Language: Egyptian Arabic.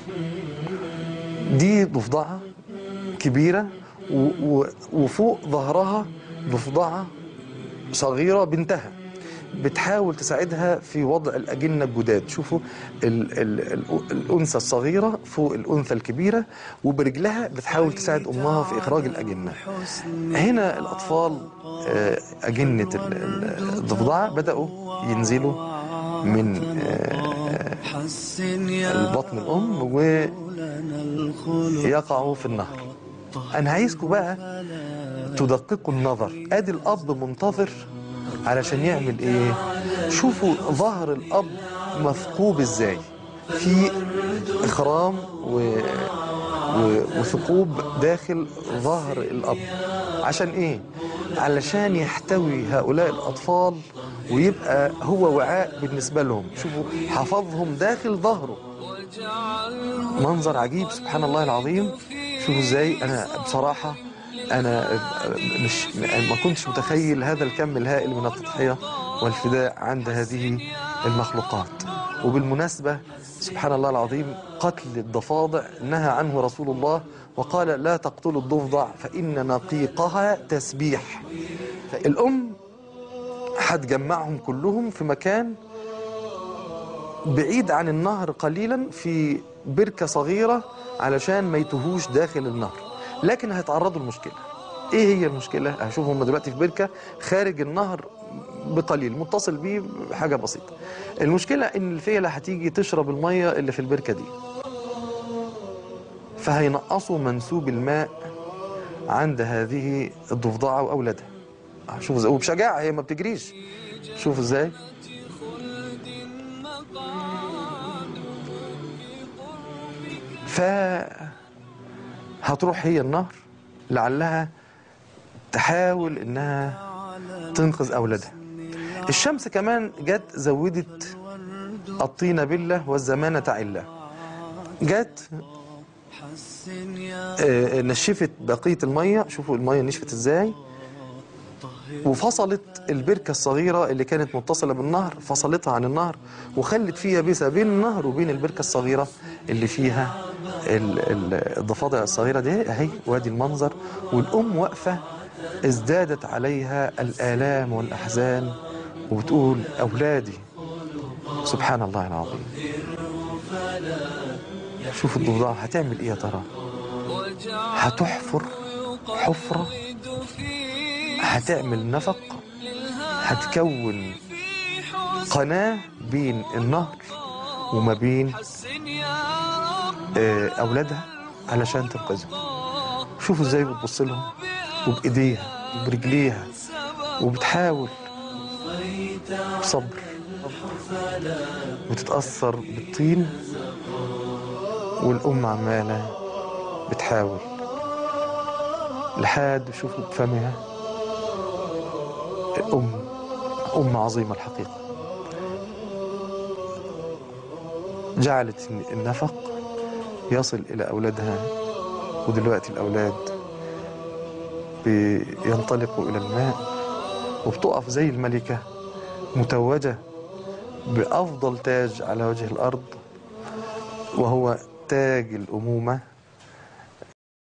دي ضفدعة كبيرة و- و- وفوق ظهرها ضفدعة صغيرة بنتها بتحاول تساعدها في وضع الأجنة الجداد شوفوا ال ال ال الأنثى الصغيرة فوق الأنثى الكبيرة وبرجلها بتحاول تساعد أمها في إخراج الأجنة هنا الأطفال آه، أجنة ال- ال- الضفدعة بدأوا ينزلوا من آه، حسن يا البطن الأم مولانا الخلق ويقعوا في النهر أنا عايزكم بقى تدققوا النظر ادي الاب منتظر علشان يعمل ايه شوفوا ظهر الاب مثقوب ازاي في اخرام و... و... وثقوب داخل ظهر الاب عشان ايه علشان يحتوي هؤلاء الاطفال ويبقى هو وعاء بالنسبه لهم شوفوا حفظهم داخل ظهره منظر عجيب سبحان الله العظيم شوفوا ازاي انا بصراحه انا مش ما كنتش متخيل هذا الكم الهائل من التضحيه والفداء عند هذه المخلوقات وبالمناسبه سبحان الله العظيم قتل الضفادع نهى عنه رسول الله وقال لا تقتلوا الضفدع فان نقيقها تسبيح الام هتجمعهم كلهم في مكان بعيد عن النهر قليلا في بركة صغيرة علشان ما يتوهوش داخل النهر لكن هيتعرضوا لمشكلة ايه هي المشكلة هشوف هم دلوقتي في بركة خارج النهر بقليل متصل بيه بحاجة بسيطة المشكلة ان الفيلة هتيجي تشرب المية اللي في البركة دي فهينقصوا منسوب الماء عند هذه الضفدعة وأولادها شوفوا ازاي وبشجاعة هي ما بتجريش شوفوا ازاي ف هتروح هي النهر لعلها تحاول انها تنقذ اولادها الشمس كمان جت زودت الطين بله والزمانة عله جت حسن يا آه، نشفت بقية المية شوفوا المية نشفت ازاي وفصلت البركة الصغيرة اللي كانت متصلة بالنهر فصلتها عن النهر وخلت فيها بيسة بين النهر وبين البركة الصغيرة اللي فيها ال- ال- الضفادع الصغيرة دي اهي وادي المنظر والأم واقفة ازدادت عليها الآلام والأحزان وبتقول أولادي سبحان الله العظيم شوف الضفدع هتعمل ايه يا ترى هتحفر حفرة هتعمل نفق هتكون قناة بين النهر وما بين آه، أولادها علشان تنقذهم شوفوا ازاي بتبص لهم وبإيديها وبرجليها وبتحاول بصبر وتتأثر بالطين والأم عمالة بتحاول لحد شوفوا بفمها أم أم عظيمة الحقيقة جعلت النفق يصل إلى أولادها ودلوقتي الأولاد بينطلقوا إلى الماء وبتقف زي الملكة متوجة بأفضل تاج على وجه الأرض وهو تاج الأمومة